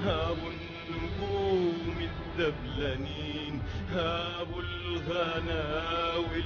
هابوا النجوم الدبلانين هابوا الغناوي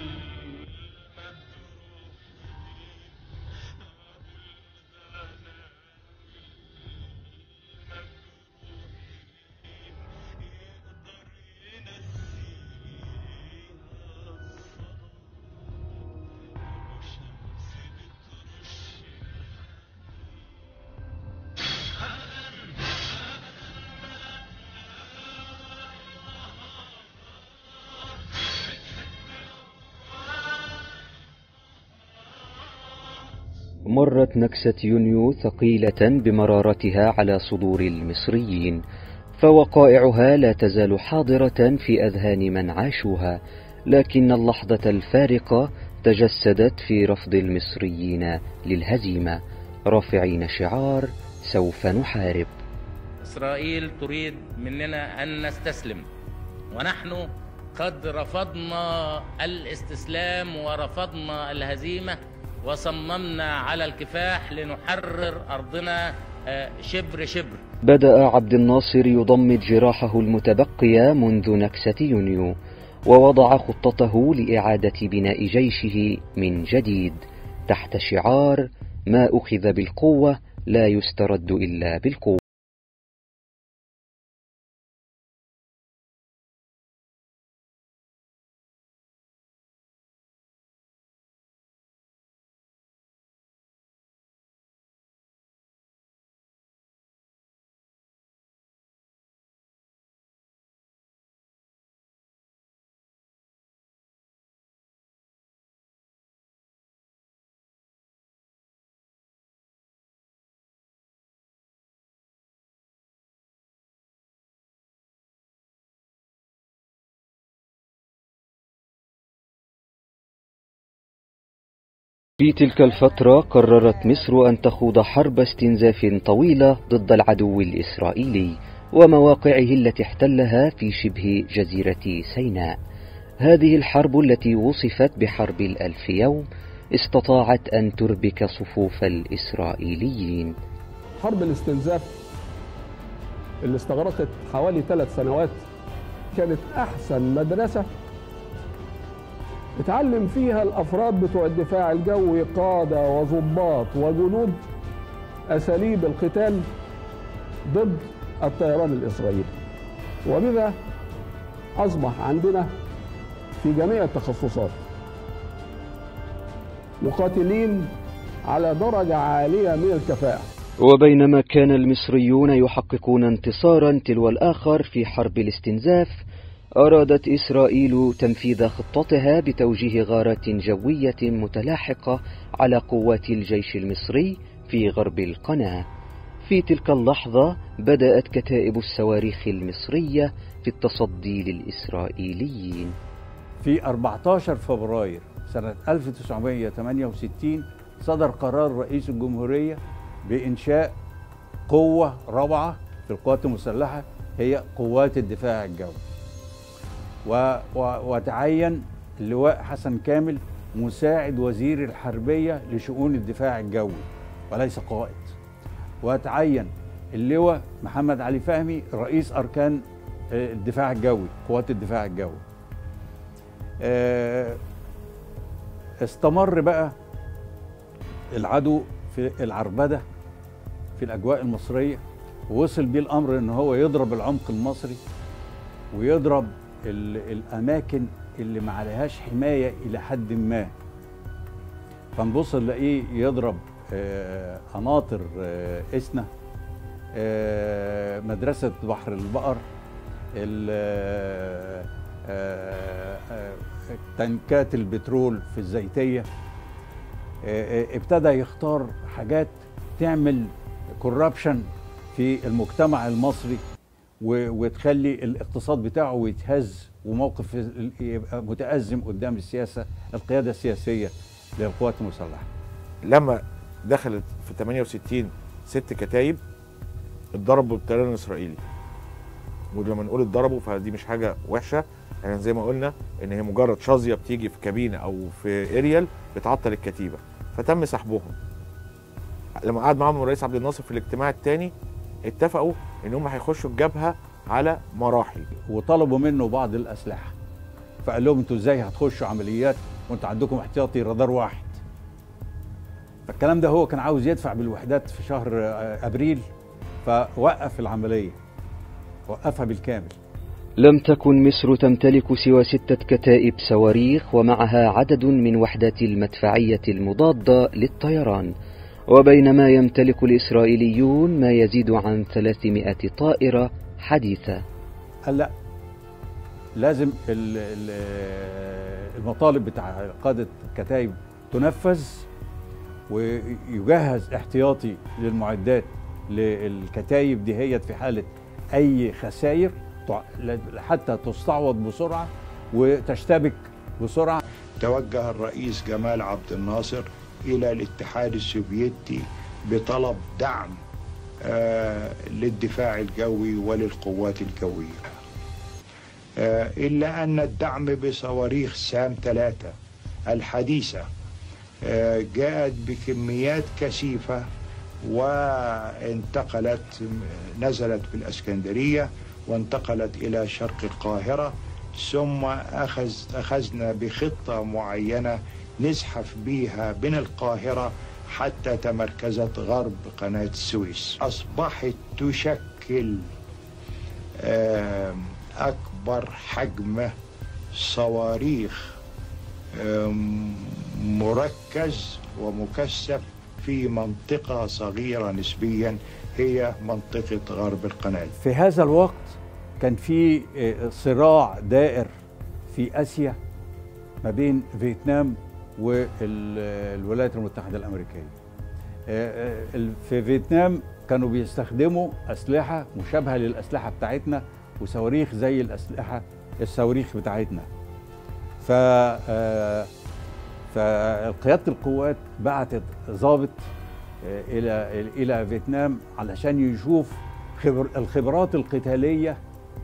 مرت نكسة يونيو ثقيلة بمرارتها على صدور المصريين فوقائعها لا تزال حاضرة في أذهان من عاشوها لكن اللحظة الفارقة تجسدت في رفض المصريين للهزيمة رافعين شعار سوف نحارب إسرائيل تريد مننا أن نستسلم ونحن قد رفضنا الاستسلام ورفضنا الهزيمة وصممنا على الكفاح لنحرر أرضنا آه، شبر شبر بدأ عبد الناصر يضمد جراحه المتبقية منذ نكسة يونيو ووضع خطته لإعادة بناء جيشه من جديد تحت شعار ما أخذ بالقوة لا يسترد إلا بالقوة في تلك الفترة قررت مصر أن تخوض حرب استنزاف طويلة ضد العدو الإسرائيلي ومواقعه التي احتلها في شبه جزيرة سيناء. هذه الحرب التي وصفت بحرب الألف يوم استطاعت أن تربك صفوف الإسرائيليين. حرب الاستنزاف اللي استغرقت حوالي ثلاث سنوات كانت أحسن مدرسة اتعلم فيها الافراد بتوع الدفاع الجوي قاده وضباط وجنود اساليب القتال ضد الطيران الاسرائيلي وبذا اصبح عندنا في جميع التخصصات مقاتلين على درجه عاليه من الكفاءه وبينما كان المصريون يحققون انتصارا تلو الآخر في حرب الاستنزاف أرادت إسرائيل تنفيذ خطتها بتوجيه غارات جوية متلاحقة على قوات الجيش المصري في غرب القناة. في تلك اللحظة بدأت كتائب الصواريخ المصرية في التصدي للإسرائيليين. في 14 فبراير سنة 1968 صدر قرار رئيس الجمهورية بإنشاء قوة رابعة في القوات المسلحة هي قوات الدفاع الجوي. و و وتعين اللواء حسن كامل مساعد وزير الحربية لشؤون الدفاع الجوي وليس قائد وتعين اللواء محمد علي فهمي رئيس أركان الدفاع الجوي قوات الدفاع الجوي استمر بقى العدو في العربدة في الأجواء المصرية ووصل بيه الأمر إن هو يضرب العمق المصري ويضرب الاماكن اللي ما عليهاش حمايه الى حد ما فنبص نلاقيه يضرب قناطر اسنا مدرسه بحر البقر تنكات البترول في الزيتيه ابتدى يختار حاجات تعمل كوربشن في المجتمع المصري وتخلي الاقتصاد بتاعه يتهز وموقف يبقى متأزم قدام السياسة القيادة السياسية للقوات المسلحة لما دخلت في 68 ست كتايب اتضربوا بالطيران الإسرائيلي ولما نقول اتضربوا فدي مش حاجة وحشة يعني زي ما قلنا ان هي مجرد شظية بتيجي في كابينة او في اريال بتعطل الكتيبة فتم سحبهم لما قعد معاهم الرئيس عبد الناصر في الاجتماع الثاني اتفقوا ان هم هيخشوا الجبهه على مراحل وطلبوا منه بعض الاسلحه فقال لهم انتوا ازاي هتخشوا عمليات وانتوا عندكم احتياطي رادار واحد فالكلام ده هو كان عاوز يدفع بالوحدات في شهر آه، ابريل فوقف العمليه وقفها بالكامل لم تكن مصر تمتلك سوى ستة كتائب صواريخ ومعها عدد من وحدات المدفعية المضادة للطيران وبينما يمتلك الإسرائيليون ما يزيد عن 300 طائرة حديثة قال لا لازم ال- ال- المطالب بتاع قادة الكتائب تنفذ ويجهز احتياطي للمعدات للكتائب دهيت في حالة أي خسائر تع- حتى تستعوض بسرعة وتشتبك بسرعة توجه الرئيس جمال عبد الناصر إلى الاتحاد السوفيتي بطلب دعم آه، للدفاع الجوي وللقوات الجوية آه، إلا أن الدعم بصواريخ سام ثلاثة الحديثة آه، جاءت بكميات كثيفة وانتقلت نزلت بالاسكندريه وانتقلت الى شرق القاهره ثم اخذ اخذنا بخطه معينه نزحف بيها من القاهره حتى تمركزت غرب قناه السويس اصبحت تشكل آم، اكبر حجم صواريخ آم، مركز ومكثف في منطقة صغيرة نسبيا هي منطقة غرب القناة في هذا الوقت كان في آه، صراع دائر في اسيا ما بين فيتنام والولايات المتحده الامريكيه. آه، آه، ال- في فيتنام كانوا بيستخدموا اسلحه مشابهه للاسلحه بتاعتنا وصواريخ زي الاسلحه الصواريخ بتاعتنا. ف آه، فقياده القوات بعتت ضابط آه، الى الى فيتنام علشان يشوف خبر الخبرات القتاليه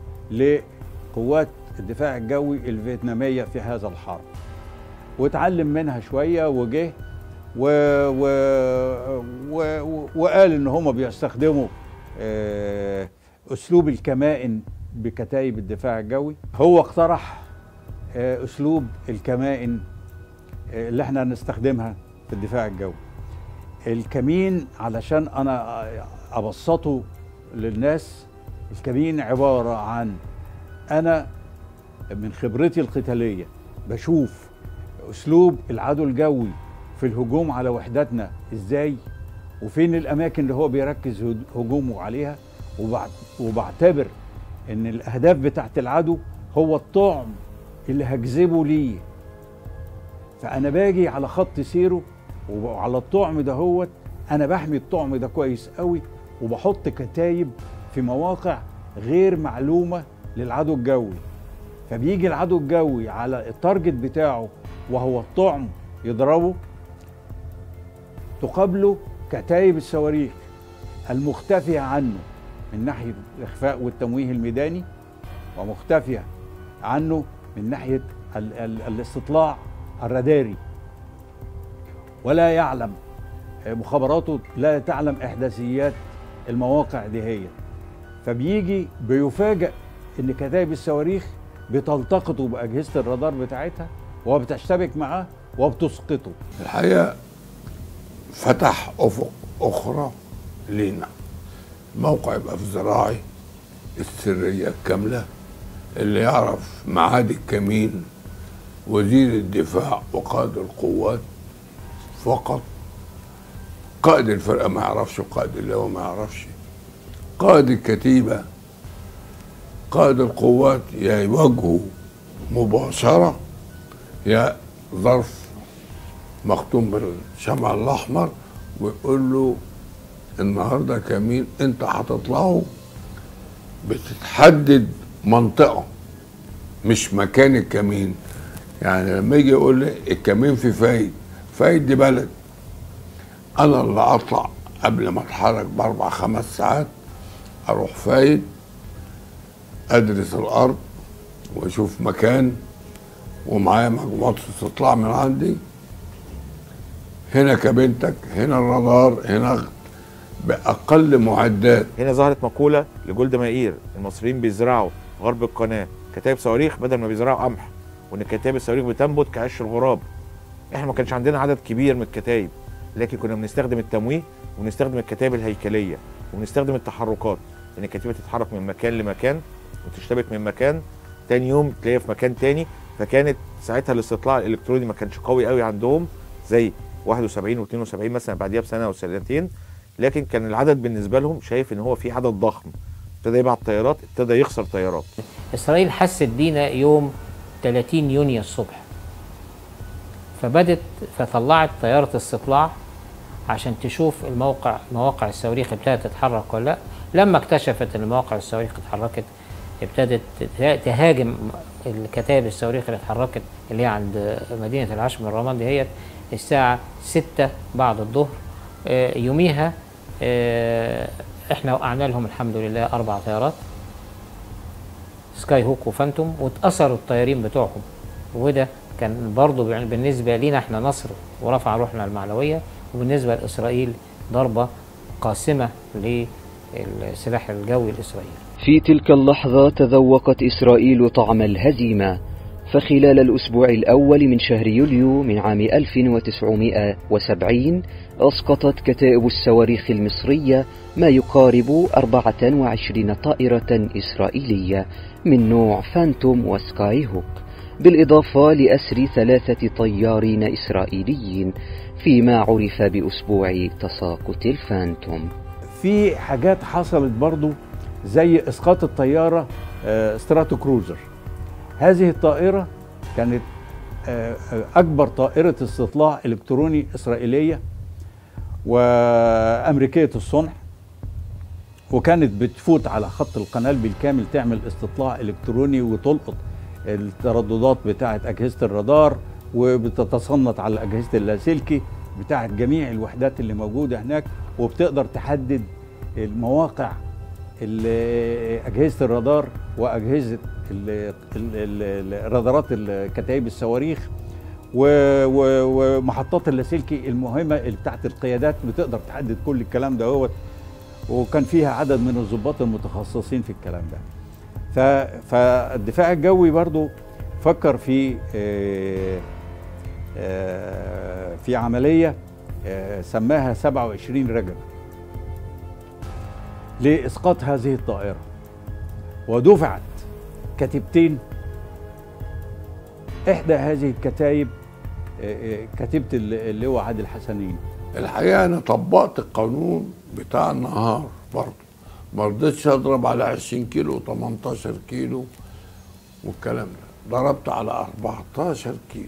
لقوات الدفاع الجوي الفيتناميه في هذا الحرب واتعلم منها شويه وجه و و و و وقال ان هم بيستخدموا آه، اسلوب الكمائن بكتائب الدفاع الجوي هو اقترح آه، اسلوب الكمائن آه، اللي احنا هنستخدمها في الدفاع الجوي الكمين علشان انا ابسطه للناس الكمين عباره عن انا من خبرتي القتاليه بشوف اسلوب العدو الجوي في الهجوم على وحداتنا ازاي وفين الاماكن اللي هو بيركز هد- هجومه عليها وبع- وبعتبر ان الاهداف بتاعت العدو هو الطعم اللي هجذبه ليه فانا باجي على خط سيره وعلى الطعم ده هو انا بحمي الطعم ده كويس قوي وبحط كتايب في مواقع غير معلومه للعدو الجوي فبيجي العدو الجوي على التارجت بتاعه وهو الطعم يضربه تقابله كتايب الصواريخ المختفية عنه من ناحية الإخفاء والتمويه الميداني ومختفية عنه من ناحية ال ال الاستطلاع الراداري ولا يعلم مخابراته لا تعلم إحداثيات المواقع دي هي فبيجي بيفاجئ ان كتائب الصواريخ بتلتقطه باجهزه الرادار بتاعتها وبتشتبك معاه وبتسقطه الحقيقه فتح افق اخرى لينا الموقع يبقى في الزراعي السريه الكامله اللي يعرف معاد الكمين وزير الدفاع وقائد القوات فقط قائد الفرقه ما يعرفش وقائد اللواء ما يعرفش قائد الكتيبه قائد القوات يا يواجهه مباشره يا ظرف مختوم بالشمع الاحمر ويقول له النهارده كمين انت هتطلعه بتتحدد منطقه مش مكان الكمين يعني لما يجي يقول لي الكمين في فايد فايد دي بلد انا اللي اطلع قبل ما اتحرك باربع خمس ساعات اروح فايد ادرس الارض واشوف مكان ومعايا مجموعه استطلاع من عندي هنا كبنتك هنا الرادار هنا باقل معدات هنا ظهرت مقوله لجولدا مائير المصريين بيزرعوا غرب القناه كتايب صواريخ بدل ما بيزرعوا قمح وان كتايب الصواريخ بتنبت كعش الغراب احنا ما كانش عندنا عدد كبير من الكتايب لكن كنا بنستخدم التمويه ونستخدم الكتايب الهيكليه وبنستخدم التحركات ان الكتيبه تتحرك من مكان لمكان وتشتبك من مكان تاني يوم تلاقيها في مكان تاني فكانت ساعتها الاستطلاع الالكتروني ما كانش قوي قوي عندهم زي 71 و72 مثلا بعديها بسنه او سنتين لكن كان العدد بالنسبه لهم شايف ان هو في عدد ضخم ابتدى يبعت طيارات ابتدى يخسر طيارات إسرائيل حست بينا يوم 30 يونيو الصبح فبدت فطلعت طيارة استطلاع عشان تشوف الموقع مواقع الصواريخ ابتدت تتحرك ولا لا لما اكتشفت ان مواقع الصواريخ اتحركت ابتدت ته- تهاجم الكتائب الصواريخ اللي اتحركت اللي هي عند مدينة العشم الرمان دهيت الساعة 6 بعد الظهر آه، يوميها آه، احنا وقعنا لهم الحمد لله اربع طيارات سكاي هوك وفانتوم واتأثروا الطيارين بتوعهم وده كان برضه بع- بالنسبة لينا احنا نصر ورفع روحنا المعنوية وبالنسبة لإسرائيل ضربة قاسمة للسلاح الجوي الإسرائيلي في تلك اللحظة تذوقت إسرائيل طعم الهزيمة فخلال الأسبوع الأول من شهر يوليو من عام 1970 أسقطت كتائب الصواريخ المصرية ما يقارب 24 طائرة إسرائيلية من نوع فانتوم وسكاي هوك بالإضافة لأسر ثلاثة طيارين إسرائيليين فيما عرف بأسبوع تساقط الفانتوم في حاجات حصلت برضو زي اسقاط الطياره آه، ستراتو كروزر هذه الطائره كانت آه، آه، اكبر طائره استطلاع الكتروني اسرائيليه وامريكيه الصنع وكانت بتفوت على خط القناه بالكامل تعمل استطلاع الكتروني وتلقط الترددات بتاعه اجهزه الرادار وبتتصنت على اجهزه اللاسلكي بتاعه جميع الوحدات اللي موجوده هناك وبتقدر تحدد المواقع ال- اجهزه الرادار واجهزه ال- ال- ال- الرادارات الكتائب الصواريخ و- و- ومحطات اللاسلكي المهمه اللي بتاعت القيادات بتقدر تحدد كل الكلام ده هو وكان فيها عدد من الضباط المتخصصين في الكلام ده ف- فالدفاع الجوي برضو فكر في آه، آه، في عمليه آه، سماها 27 رجب لاسقاط هذه الطائره ودفعت كتيبتين احدى هذه الكتايب آه، آه، كتيبه اللواء عادل حسنين الحقيقه انا طبقت القانون بتاع النهار برضه ما رضيتش اضرب على 20 كيلو و18 كيلو والكلام ده ضربت على 14 كيلو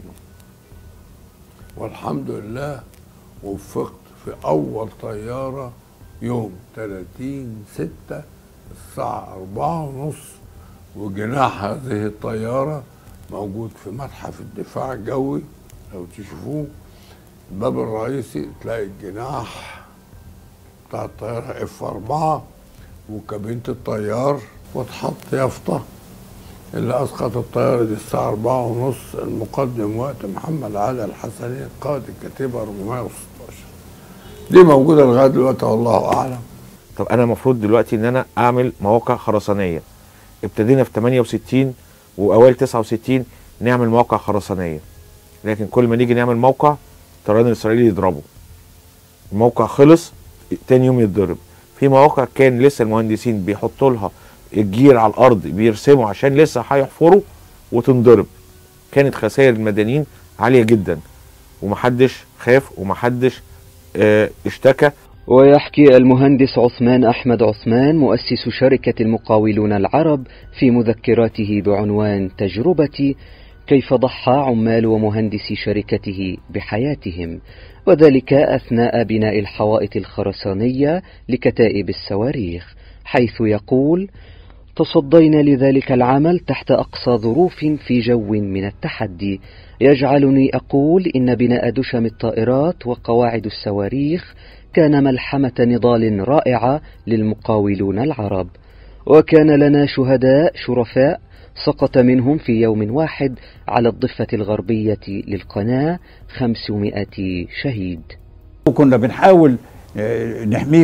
والحمد لله وفقت في اول طياره يوم 30 6 الساعه 4 ونص وجناح هذه الطياره موجود في متحف الدفاع الجوي لو تشوفوه الباب الرئيسي تلاقي الجناح بتاع الطيارة اف 4 وكابينة الطيار وتحط يافطة اللي أسقط الطيارة دي الساعة أربعة ونص المقدم وقت محمد علي الحسني قائد الكتيبة 416 دي موجودة لغاية دلوقتي والله أعلم طب انا المفروض دلوقتي ان انا اعمل مواقع خرسانيه ابتدينا في 68 واوائل 69 نعمل مواقع خرسانيه لكن كل ما نيجي نعمل موقع الطيران الاسرائيلي يضربه الموقع خلص تاني يوم يتضرب في مواقع كان لسه المهندسين بيحطوا لها الجير على الارض بيرسموا عشان لسه هيحفروا وتنضرب كانت خسائر المدنيين عاليه جدا ومحدش خاف ومحدش اه اشتكى ويحكي المهندس عثمان أحمد عثمان مؤسس شركة المقاولون العرب في مذكراته بعنوان تجربتي كيف ضحى عمال ومهندسي شركته بحياتهم وذلك أثناء بناء الحوائط الخرسانية لكتائب الصواريخ حيث يقول تصدينا لذلك العمل تحت أقصى ظروف في جو من التحدي يجعلني أقول إن بناء دشم الطائرات وقواعد الصواريخ كان ملحمة نضال رائعة للمقاولون العرب وكان لنا شهداء شرفاء سقط منهم في يوم واحد على الضفة الغربية للقناة 500 شهيد وكنا بنحاول آه، نحميهم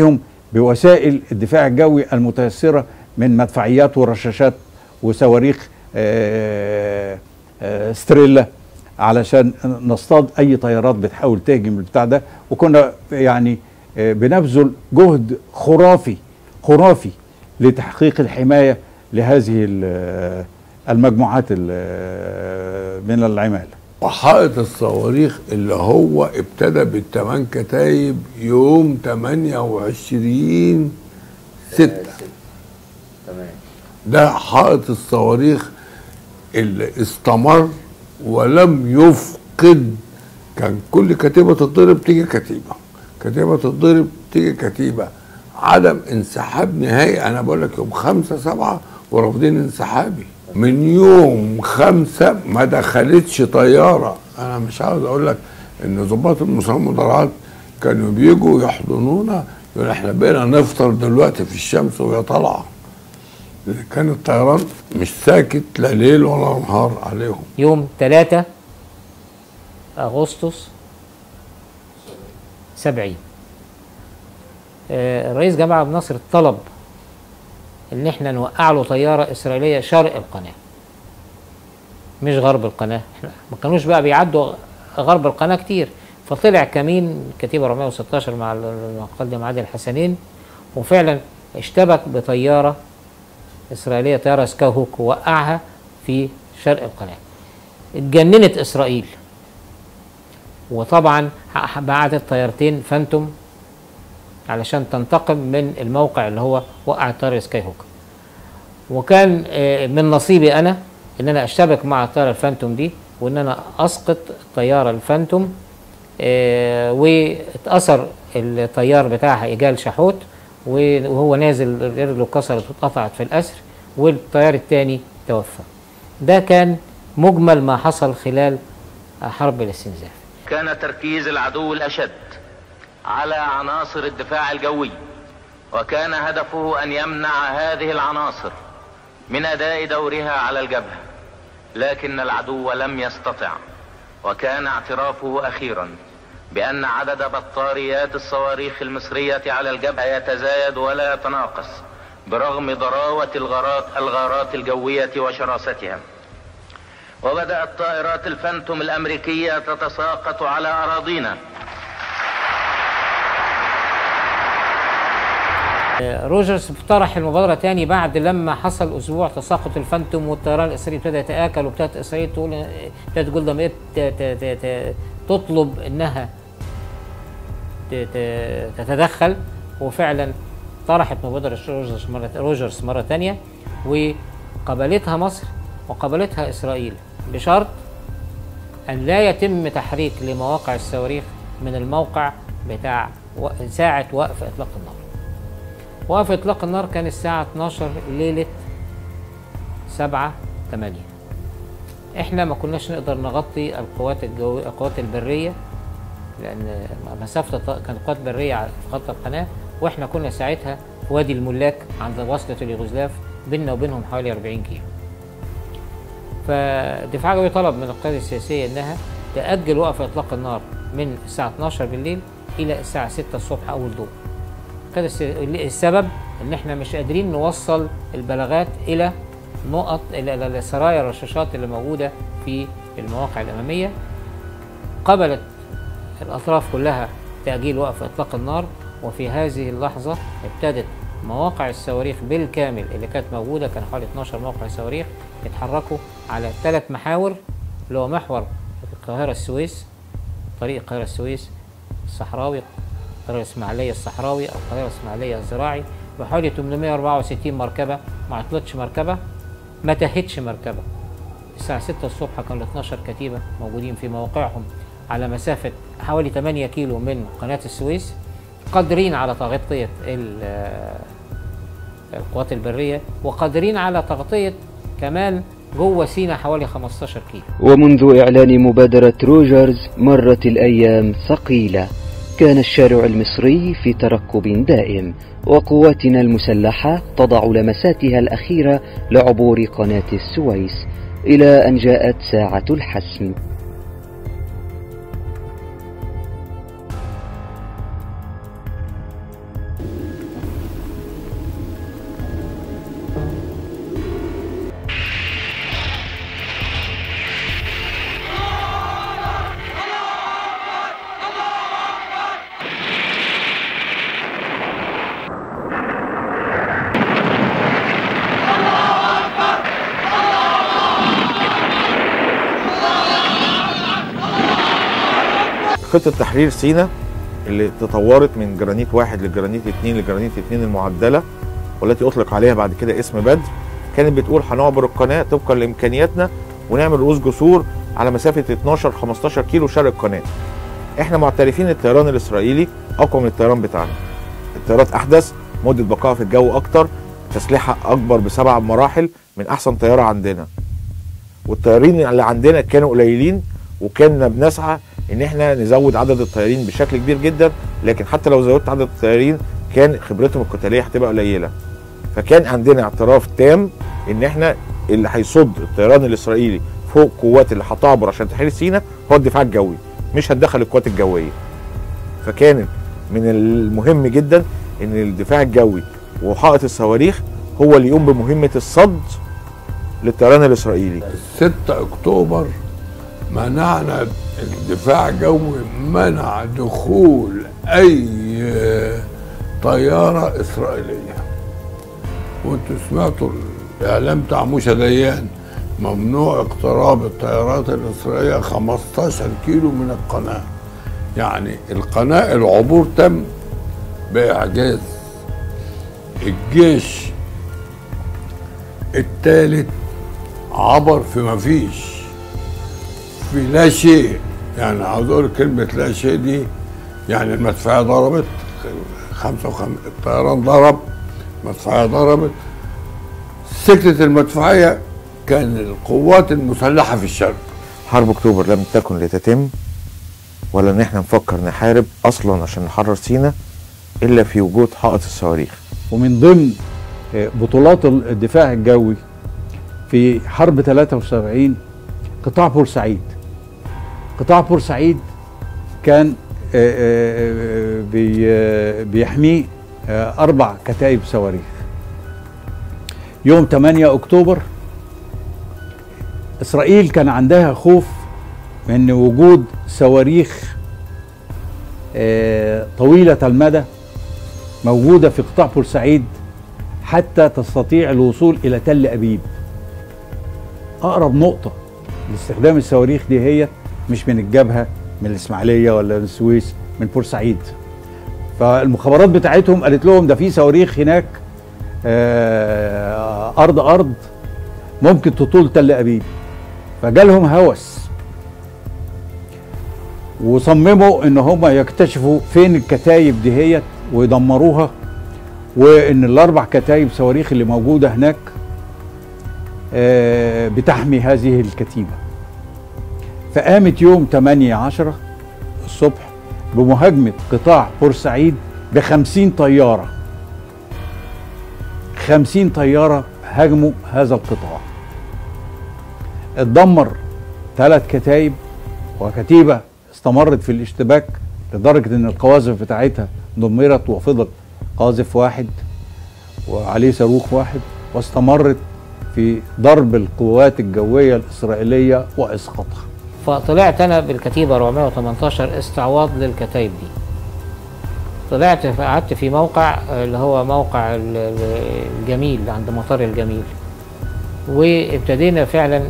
بوسائل الدفاع الجوي المتيسرة من مدفعيات ورشاشات وصواريخ آه، آه، ستريلا علشان نصطاد اي طيارات بتحاول تهجم البتاع ده وكنا يعني آه، بنبذل جهد خرافي خرافي لتحقيق الحمايه لهذه ال- المجموعات ال- من العمال وحائط الصواريخ اللي هو ابتدى بالثمان كتايب يوم 28 6 تمام ده حائط الصواريخ اللي استمر ولم يفقد كان كل كتيبة تتضرب تيجي كتيبة كتيبة تتضرب تيجي كتيبة عدم انسحاب نهائي انا بقول لك يوم خمسة سبعة ورافضين انسحابي من يوم خمسة ما دخلتش طيارة انا مش عاوز اقول لك ان ضباط المساعدات كانوا بيجوا يحضنونا يقول احنا بقينا نفطر دلوقتي في الشمس وهي طالعه كان الطيران مش ساكت لا ليل ولا نهار عليهم يوم 3 أغسطس 70 آه، الرئيس جمال عبد الناصر طلب ان احنا نوقع له طياره اسرائيليه شرق القناه مش غرب القناه احنا ما كانوش بقى بيعدوا غرب القناه كتير فطلع كمين كتيبه 416 مع المقدم عادل حسنين وفعلا اشتبك بطياره اسرائيليه طياره سكاهوك ووقعها في شرق القناه اتجننت اسرائيل وطبعا ح- بعتت طيارتين فانتوم علشان تنتقم من الموقع اللي هو وقع الطياره سكاي هوك وكان آه، من نصيبي انا ان انا اشتبك مع الطياره الفانتوم دي وان انا اسقط الطياره الفانتوم آه، واتأثر الطيار بتاعها إيجال شحوت وهو نازل رجله اتكسرت واتقطعت في الأسر والطيار الثاني توفى ده كان مجمل ما حصل خلال حرب الاستنزاف كان تركيز العدو الأشد على عناصر الدفاع الجوي وكان هدفه أن يمنع هذه العناصر من أداء دورها على الجبهة لكن العدو لم يستطع وكان اعترافه أخيرا بأن عدد بطاريات الصواريخ المصرية على الجبهة يتزايد ولا يتناقص برغم ضراوة الغارات, الغارات الجوية وشراستها وبدأت طائرات الفانتوم الأمريكية تتساقط على أراضينا روجرز طرح المبادرة تاني بعد لما حصل أسبوع تساقط الفانتوم والطيران الإسرائيلي ابتدى يتآكل وابتدت إسرائيل تقول ابتدت جولدا مائر ت- ت- ت- ت- تطلب إنها ت- ت- تتدخل وفعلا طرحت مبادرة روجرز مرة روجرز مرة تانية وقبلتها مصر وقبلتها إسرائيل بشرط أن لا يتم تحريك لمواقع الصواريخ من الموقع بتاع و- ساعة وقف إطلاق النار وقف إطلاق النار كان الساعة 12 ليلة 7 8 احنا ما كناش نقدر نغطي القوات الجوية القوات البرية لأن مسافة الط- كانت قوات برية على- في خط القناة واحنا كنا ساعتها في وادي الملاك عند وصلة اليوغوسلاف بيننا وبينهم حوالي 40 كيلو فالدفاع الجوي طلب من القيادة السياسية انها تأجل وقف إطلاق النار من الساعة 12 بالليل إلى الساعة 6 الصبح أول دور كان الس- السبب ان احنا مش قادرين نوصل البلاغات الى نقط الى إلى السرايا الرشاشات اللي موجوده في المواقع الاماميه قبلت الاطراف كلها تاجيل وقف اطلاق النار وفي هذه اللحظه ابتدت مواقع الصواريخ بالكامل اللي كانت موجوده كان حوالي 12 موقع صواريخ يتحركوا على ثلاث محاور اللي هو محور القاهره السويس طريق القاهره السويس الصحراوي القاهرة الإسماعيلية الصحراوي أو القاهرة الإسماعيلية الزراعي بحوالي 864 مركبة ما عطلتش مركبة ما تهتش مركبة الساعة 6 الصبح كانوا 12 كتيبة موجودين في مواقعهم على مسافة حوالي 8 كيلو من قناة السويس قادرين على تغطية ال- القوات البرية وقادرين على تغطية كمان جوه سينا حوالي 15 كيلو ومنذ إعلان مبادرة روجرز مرت الأيام ثقيلة كان الشارع المصري في ترقب دائم وقواتنا المسلحة تضع لمساتها الأخيرة لعبور قناة السويس إلى أن جاءت ساعة الحسم خطه تحرير سينا اللي تطورت من جرانيت واحد لجرانيت اتنين لجرانيت اتنين المعدله والتي اطلق عليها بعد كده اسم بدر كانت بتقول هنعبر القناه طبقا لامكانياتنا ونعمل رؤوس جسور على مسافه 12 15 كيلو شرق القناه. احنا معترفين الطيران الاسرائيلي اقوى من الطيران بتاعنا. الطيارات احدث، مده بقائها في الجو اكتر، تسليحها اكبر بسبع مراحل من احسن طياره عندنا. والطيارين اللي عندنا كانوا قليلين وكنا بنسعى ان احنا نزود عدد الطيارين بشكل كبير جدا لكن حتى لو زودت عدد الطيارين كان خبرتهم القتاليه هتبقى قليله فكان عندنا اعتراف تام ان احنا اللي هيصد الطيران الاسرائيلي فوق قوات اللي هتعبر عشان تحرير سينا هو الدفاع الجوي مش هتدخل القوات الجويه فكان من المهم جدا ان الدفاع الجوي وحائط الصواريخ هو اللي يقوم بمهمه الصد للطيران الاسرائيلي 6 اكتوبر منعنا الدفاع الجوي منع دخول اي طياره اسرائيليه وانتوا سمعتوا الاعلام بتاع موسى ديان ممنوع اقتراب الطيارات الاسرائيليه 15 كيلو من القناه يعني القناه العبور تم باعجاز الجيش الثالث عبر في مفيش في لا شيء يعني عاوز اقول كلمه لا شيء دي يعني المدفعيه ضربت خمسة وخم... الطيران ضرب المدفعيه ضربت سكتة المدفعيه كان القوات المسلحه في الشرق حرب اكتوبر لم تكن لتتم ولا ان احنا نفكر نحارب اصلا عشان نحرر سينا الا في وجود حائط الصواريخ ومن ضمن بطولات الدفاع الجوي في حرب 73 قطاع بورسعيد قطاع بورسعيد كان بيحميه أربع كتائب صواريخ يوم 8 أكتوبر إسرائيل كان عندها خوف من وجود صواريخ طويلة المدى موجودة في قطاع بورسعيد حتى تستطيع الوصول إلى تل أبيب أقرب نقطة لاستخدام الصواريخ دي هي مش من الجبهة من الإسماعيلية ولا من السويس من بورسعيد فالمخابرات بتاعتهم قالت لهم ده في صواريخ هناك أرض أرض ممكن تطول تل أبيب فجالهم هوس وصمموا ان هم يكتشفوا فين الكتايب دهيت ويدمروها وان الاربع كتايب صواريخ اللي موجوده هناك بتحمي هذه الكتيبه فقامت يوم 8 10 الصبح بمهاجمه قطاع بورسعيد ب 50 طياره 50 طياره هاجموا هذا القطاع اتدمر ثلاث كتايب وكتيبه استمرت في الاشتباك لدرجة ان القواذف بتاعتها دمرت وفضل قاذف واحد وعليه صاروخ واحد واستمرت في ضرب القوات الجوية الإسرائيلية وإسقاطها فطلعت أنا بالكتيبة 418 استعواض للكتايب دي طلعت قعدت في موقع اللي هو موقع الجميل عند مطار الجميل وابتدينا فعلا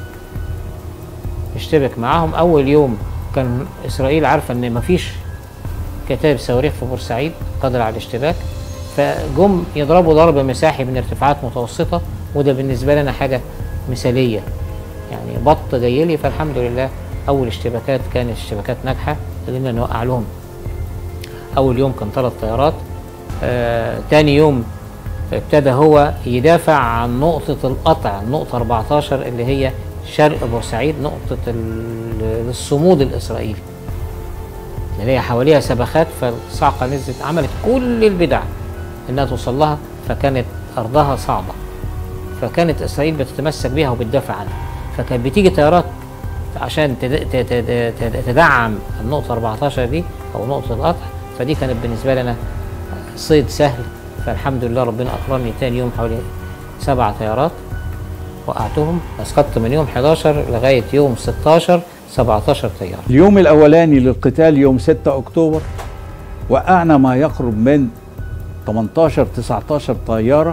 نشتبك معاهم أول يوم كان اسرائيل عارفه ان مفيش كتائب صواريخ في بورسعيد قادره على الاشتباك فجم يضربوا ضرب مساحي من ارتفاعات متوسطه وده بالنسبه لنا حاجه مثاليه يعني بط جاي لي فالحمد لله اول اشتباكات كانت اشتباكات ناجحه قدرنا نوقع لهم اول يوم كان ثلاث طيارات آه تاني يوم ابتدى هو يدافع عن نقطة القطع النقطة 14 اللي هي شرق بورسعيد نقطة الصمود الإسرائيلي اللي هي حواليها سبخات فالصاعقة نزلت عملت كل البدع إنها توصل لها فكانت أرضها صعبة فكانت إسرائيل بتتمسك بيها وبتدافع عنها فكانت بتيجي طيارات عشان تدعم النقطة 14 دي أو نقطة القطع فدي كانت بالنسبة لنا صيد سهل فالحمد لله ربنا أكرمني تاني يوم حوالي سبع طيارات وقعتهم اسقطت من يوم 11 لغايه يوم 16 17 طياره اليوم الأولاني للقتال يوم 6 أكتوبر وقعنا ما يقرب من 18 19 طيارة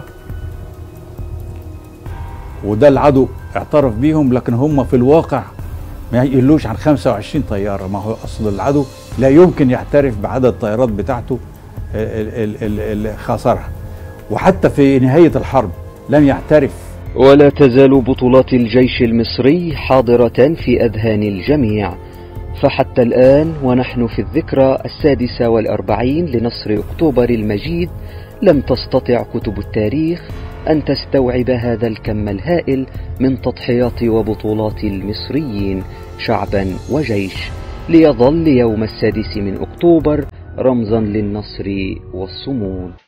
وده العدو اعترف بيهم لكن هم في الواقع ما يقلوش عن 25 طيارة ما هو أصل العدو لا يمكن يعترف بعدد الطيارات بتاعته ال- ال- ال- اللي خسرها وحتى في نهاية الحرب لم يعترف ولا تزال بطولات الجيش المصري حاضرة في أذهان الجميع فحتى الآن ونحن في الذكرى السادسة والأربعين لنصر أكتوبر المجيد لم تستطع كتب التاريخ أن تستوعب هذا الكم الهائل من تضحيات وبطولات المصريين شعبا وجيش ليظل يوم السادس من أكتوبر رمزا للنصر والصمود